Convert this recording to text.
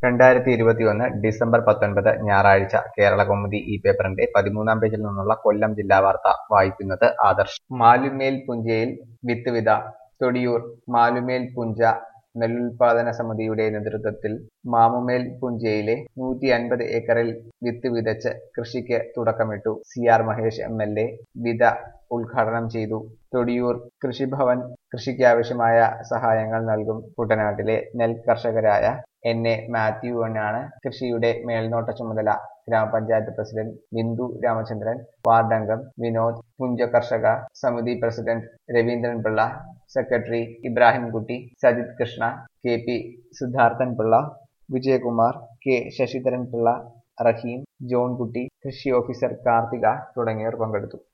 രണ്ടായിരത്തി ഇരുപത്തിയൊന്ന് ഡിസംബർ പത്തൊൻപത് ഞായറാഴ്ച കേരളകൗമുദി ഈ പേപ്പറിന്റെ പതിമൂന്നാം പേജിൽ നിന്നുള്ള കൊല്ലം ജില്ലാ വാർത്ത വായിക്കുന്നത് ആദർശ് മാലുമേൽ പുഞ്ചയിൽ വിത്ത് വിത തൊടിയൂർ മാലുമേൽ പുഞ്ച നെല്ലുൽപാദന സമിതിയുടെ നേതൃത്വത്തിൽ മാമുമേൽ പുഞ്ചയിലെ നൂറ്റി അൻപത് ഏക്കറിൽ വിത്ത് വിതച്ച് കൃഷിക്ക് തുടക്കമിട്ടു C R Mahesh M L A വിത ഉദ്ഘാടനം ചെയ്തു തൊടിയൂർ കൃഷിഭവൻ കൃഷിക്കാവശ്യമായ സഹായങ്ങൾ നൽകും കുട്ടനാട്ടിലെ നെൽ കർഷകരായ എൻ എ മാത്യുവിനാണ് കൃഷിയുടെ മേൽനോട്ട ചുമതല ഗ്രാമപഞ്ചായത്ത് പ്രസിഡന്റ് ബിന്ദു രാമചന്ദ്രൻ വാർഡംഗം വിനോദ് പുഞ്ച കർഷക സമിതി president Raveendran Pillai secretary Ibrahimkutty Sajith Krishna K P Siddharthan Pillai Vijayakumar K Sasidharan Pillai Rahim Johnkutty കൃഷി ഓഫീസർ കാർത്തിക തുടങ്ങിയവർ പങ്കെടുത്തു